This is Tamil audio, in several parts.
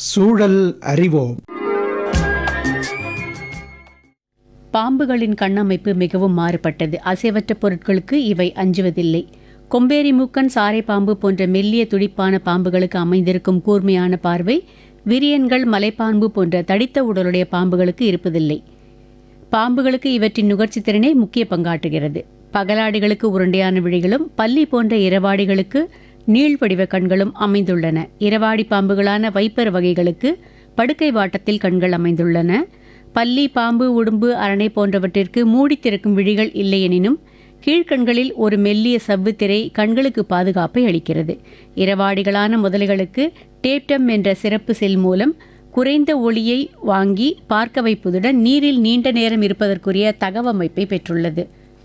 சூழல் அறிவோம் பாம்புகளின் கண்ணமைப்பு மிகவும் மாறுபட்டது அசைவற்ற பொருட்களுக்கு இவை அஞ்சுவதில்லை கொம்பேரி மூக்கன் சாரை பாம்பு போன்ற மெல்லிய துடிப்பான பாம்புகளுக்கு அமைந்திருக்கும் கூர்மையான பார்வை விரியன்கள் மலைப்பாம்பு போன்ற தடித்த உடலுடைய பாம்புகளுக்கு இருப்பதில்லை பாம்புகளுக்கு இவற்றின் நுகர்ச்சி திறனே முக்கிய பங்காற்றுகிறது பகலாடிகளுக்கு உருண்டையான விழிகளும் பல்லி போன்ற இரவாடிகளுக்கு நீள்வடிவ கண்களும் அமைந்துள்ளன இரவாடி பாம்புகளான வைப்பர் வகைகளுக்கு படுக்கை வாட்டத்தில் கண்கள் அமைந்துள்ளன பல்லி பாம்பு உடும்பு அரணை போன்றவற்றிற்கு மூடி திறக்கும் விழிகள் இல்லையெனினும் கீழ்கண்களில் ஒரு மெல்லிய சவ்வு திரை கண்களுக்கு பாதுகாப்பை அளிக்கிறது இரவாடிகளான முதலைகளுக்கு டேப்டம் என்ற சிறப்பு செல் மூலம் குறைந்த ஒளியை வாங்கி பார்க்க வைப்பதுடன் நீரில் நீண்ட நேரம் இருப்பதற்குரிய தகவமைப்பை பெற்றுள்ளது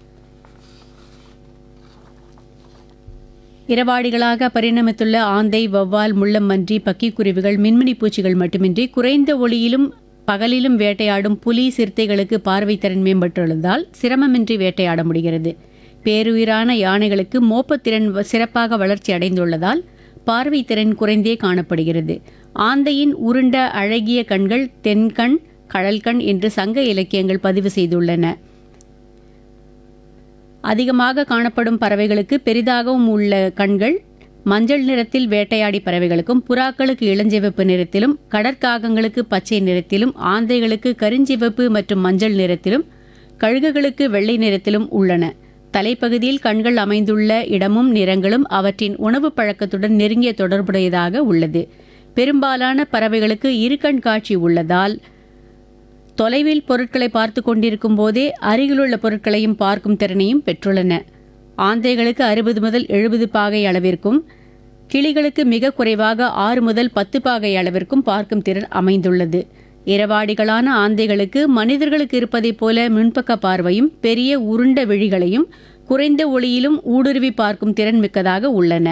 இரவாடிகளாக பரிணமித்துள்ள ஆந்தை வௌவால் முள்ளம்பன்றி பக்கிக்குருவிகள் மின்மினி பூச்சிகள் மட்டுமின்றி குறைந்த ஒளியிலும் பகலிலும் வேட்டையாடும் புலி சிறுத்தைகளுக்கு பார்வை திறன் மேம்பட்டுள்ளதால் சிரமமின்றி வேட்டையாட முடிகிறது பேருயிரான யானைகளுக்கு மோப்பத்திறன் வ- சிறப்பாக வளர்ச்சி அடைந்துள்ளதால் பார்வை திறன் குறைந்தே காணப்படுகிறது ஆந்தையின் உருண்ட அழகிய கண்கள் தென்கண் கடல்கண் என்று சங்க இலக்கியங்கள் பதிவு செய்துள்ளன அதிகமாக காணப்படும் பறவைகளுக்கு பெரிதாகவும் உள்ள கண்கள் மஞ்சள் நிறத்தில் வேட்டையாடி பறவைகளுக்கும் புறாக்களுக்கு இளஞ்சிவப்பு நிறத்திலும் கடற்காகங்களுக்கு பச்சை நிறத்திலும் ஆந்தைகளுக்கு கருஞ்சிவப்பு மற்றும் மஞ்சள் நிறத்திலும் கழுகுகளுக்கு வெள்ளை நிறத்திலும் உள்ளன தலைப்பகுதியில் கண்கள் அமைந்துள்ள இடமும் நிறங்களும் அவற்றின் உணவு பழக்கத்துடன் நெருங்கிய தொடர்புடையதாக உள்ளது பெரும்பாலான பறவைகளுக்கு இருகண் காட்சி உள்ளதால் தொலைவில் பொருட்களை பார்த்து கொண்டிருக்கும் போதே அருகிலுள்ள பொருட்களையும் பார்க்கும் திறனையும் பெற்றுள்ளன ஆந்தைகளுக்கு அறுபது முதல் எழுபது பாகை அளவிற்கும் கிளிகளுக்கு மிக குறைவாக ஆறு முதல் பத்து பாகை அளவிற்கும் பார்க்கும் திறன் அமைந்துள்ளது இரவாடிகளான ஆந்தைகளுக்கு மனிதர்களுக்கு இருப்பதைப் போல முன்பக்க பார்வையும் பெரிய உருண்ட விழிகளையும் குறைந்த ஒளியிலும் ஊடுருவி பார்க்கும் திறன் மிக்கதாக உள்ளன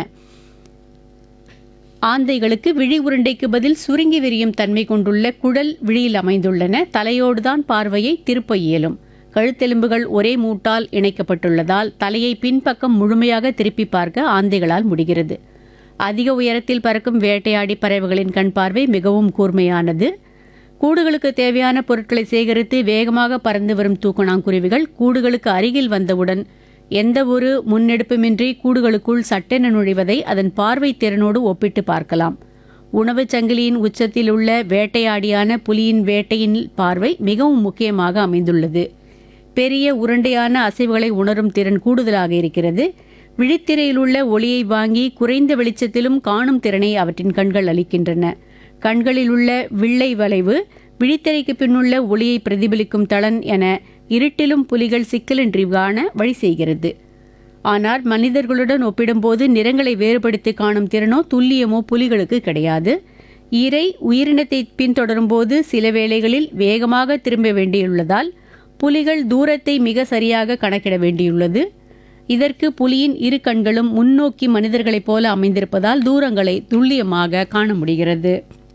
ஆந்தைகளுக்கு விழி உருண்டைக்கு பதில் சுருங்கி விரியும் தன்மை கொண்டுள்ள குழல் விழியில் அமைந்துள்ளன தலையோடுதான் பார்வையை திருப்ப இயலும் கழுத்தெலும்புகள் ஒரே மூட்டால் இணைக்கப்பட்டுள்ளதால் தலையை பின்பக்கம் முழுமையாக திருப்பி பார்க்க ஆந்தைகளால் முடிகிறது அதிக உயரத்தில் பறக்கும் வேட்டையாடி பறவைகளின் கண் பார்வை மிகவும் கூர்மையானது கூடுகளுக்கு தேவையான பொருட்களை சேகரித்து வேகமாக பறந்து வரும் தூக்கணாங்குருவிகள் கூடுகளுக்கு அருகில் வந்தவுடன் எந்த ஒரு முன்னெடுப்புமின்றி கூடுகளுக்குள் சட்டென நுழைவதை அதன் பார்வை திறனோடு ஒப்பிட்டு பார்க்கலாம் உணவுச் சங்கிலியின் உச்சத்தில் உள்ள வேட்டையாடியான புலியின் வேட்டையின் பார்வை மிகவும் முக்கியமாக அமைந்துள்ளது பெரிய உருண்டையான அசைவுகளை உணரும் திறன் கூடுதலாக இருக்கிறது விழித்திரையில் உள்ள ஒளியை வாங்கி குறைந்த வெளிச்சத்திலும் காணும் திறனை அவற்றின் கண்கள் அளிக்கின்றன கண்களில் உள்ள வில்லை வளைவு விழித்திரைக்கு பின்னுள்ள ஒளியை பிரதிபலிக்கும் தளன் என இருட்டிலும் புலிகள் சிக்கலின்றி காண வழி செய்கிறது ஆனால் மனிதர்களுடன் ஒப்பிடும்போது நிறங்களை வேறுபடுத்தி காணும் திறனோ துல்லியமோ புலிகளுக்கு கிடையாது இறை உயிரினத்தை பின்தொடரும் போது சில வேளைகளில் வேகமாக திரும்ப வேண்டியுள்ளதால் புலிகள் தூரத்தை மிக சரியாக கணக்கிட வேண்டியுள்ளது இதற்கு புலியின் இரு கண்களும் முன்னோக்கி மனிதர்களைப் போல அமைந்திருப்பதால் தூரங்களை துல்லியமாக காண முடிகிறது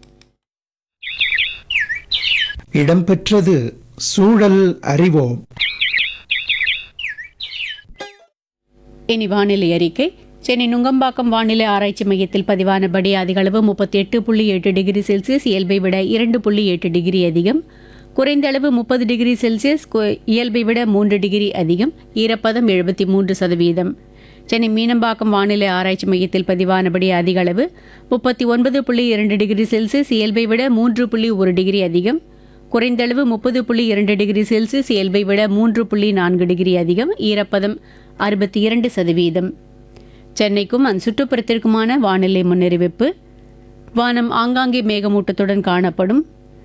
இடம்பெற்றது சூழல் அறிவோம் இனி வானிலை அறிக்கை சென்னை நுங்கம்பாக்கம் வானிலை ஆராய்ச்சி மையத்தில் பதிவானபடி அதிகளவு முப்பத்தி எட்டு புள்ளி எட்டு டிகிரி செல்சியஸ் இயல்பை விட இரண்டு புள்ளி எட்டு டிகிரி அதிகம் குறைந்த அளவு முப்பது டிகிரி செல்சியஸ் கு- இயல்பை விட மூன்று டிகிரி அதிகம் ஈரப்பதம் எழுபத்தி மூன்று சதவீதம் சென்னை மீனம்பாக்கம் வானிலை ஆராய்ச்சி மையத்தில் பதிவானபடி அதிக அளவு முப்பத்தி ஒன்பது புள்ளி இரண்டு டிகிரி செல்சியஸ் இயல்பை விட மூன்று புள்ளி ஒரு டிகிரி அதிகம் குறைந்தளவு முப்பது புள்ளி இரண்டு டிகிரி செல்சியஸ் இயல்பை விட மூன்று புள்ளி நான்கு டிகிரி அதிகம் ஈரப்பதம் அறுபத்தி இரண்டு சதவீதம் சென்னைக்கும் அதன் சுற்றுப்புறத்திற்குமான வானிலை முன்னறிவிப்பு வானம் ஆங்காங்கே மேகமூட்டத்துடன் காணப்படும்